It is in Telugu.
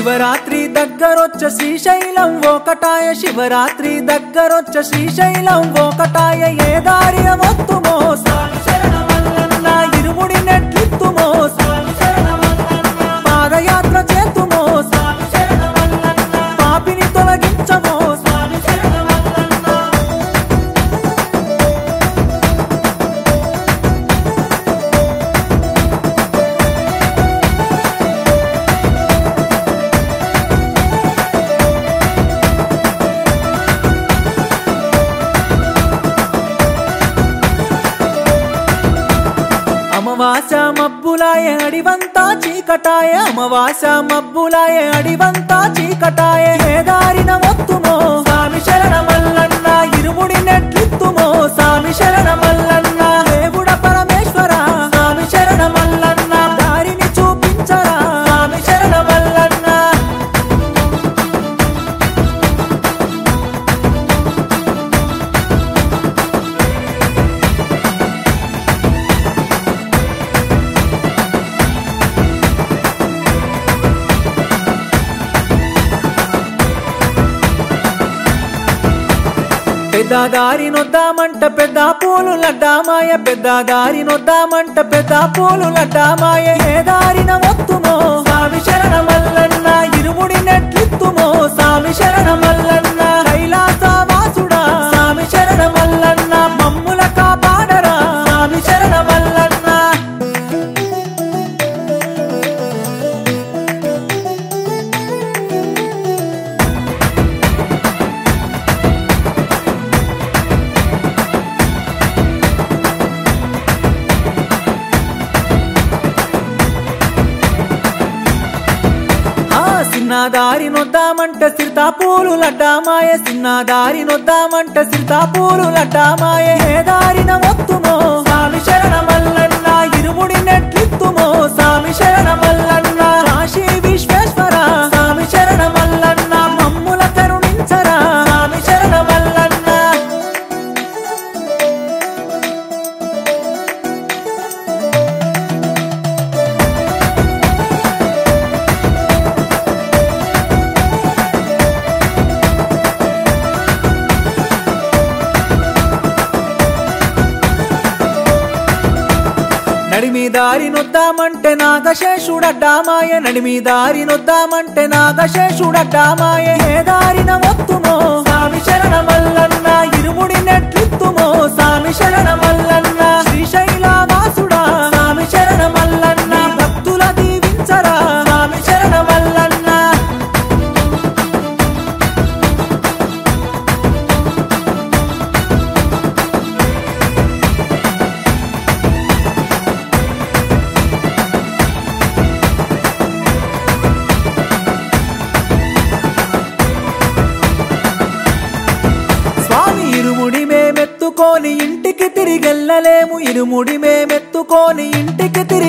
శివరాత్రి దగ్గరొచ్చ శ్రీశైలం ఒకటాయ శివరాత్రి దగ్గరొచ్చ శ్రీశైలం ఒకటాయ ఏ దారిన వత్తుమో స్వామి శరణమల్లన్న ఇరుముడి నెట్లిత్తుమో స్వామి శరణమల్లన్న పాదయాత్ర చేతుమో స్వామి శరణమల్లన్న పాపిని తొలగించమో స్వామి శరణమల్లన్న అమవాస మబ్బులాయ అడివంతా చీకటాయ అమవాస మబ్బులాయ అడివంతా చీకటాయ ఏ దారిన వత్తుమో స్వామి శరణమల్లన్న ఇరుముడి నెట్లిత్తుమో స్వామి శరణమల్లన్న దేవుడ పరమేశ్వర స్వామి శరణమల్లన్న దారిని చూపించరా స్వామి శరణమల్లన్న పెద్ద దారి నొద్దామంట పెద్ద పూలు లడ్డామాయ పెద్ద దారి నొద్దామంట పెద్ద పూలు లడ్డామాయ ఏ దారిన వత్తుమో స్వామి శరణమల్లన్న ఇరుముడి నెట్లిత్తుమో స్వామి శరణమల్లన్న కైలాస వాసుడా స్వామి శరణమల్లన్న మమ్ముల కాపాడరా స్వామి శరణమల్లన్న ఆ సిన్నదారి నొద్దామంట సిరితాపూలు లడ్డామాయ సిన్నదారి నొద్దామంట సిరితాపూలు లడ్డామాయ ఏ దారిన వత్తుమో స్వామి శరణమల్లన్న ఇరుముడి నెట్లిత్తుమో స్వామి శరణమల్లన్న కాశీ విశ్వేశ్వర స్వామి శరణమల్లన్న మమ్ముల కరుణించరా స్వామి శరణమల్లన్న నడిమి దారి నొద్దామంటే నాగశేషుడడ్డామాయ నడిమి దారి నొద్దామంటే నాగశేషుడడ్డామాయ ఏ దారిన వత్తుమో స్వామి శరణమల్లన్న ఇరుముడి నెట్లిత్తుమో స్వామి శరణమల్లన్న శ్రీశైల వాసుడా స్వామి శరణమల్లన్న భక్తుల దీవించరా స్వామి శరణమల్లన్న స్వామి ఇరుముడి మేమెత్తుకొని ఇంటికి తిరిగెళ్ళలేము ఇరుముడి మేమెత్తుకొని ఇంటికి తిరిగి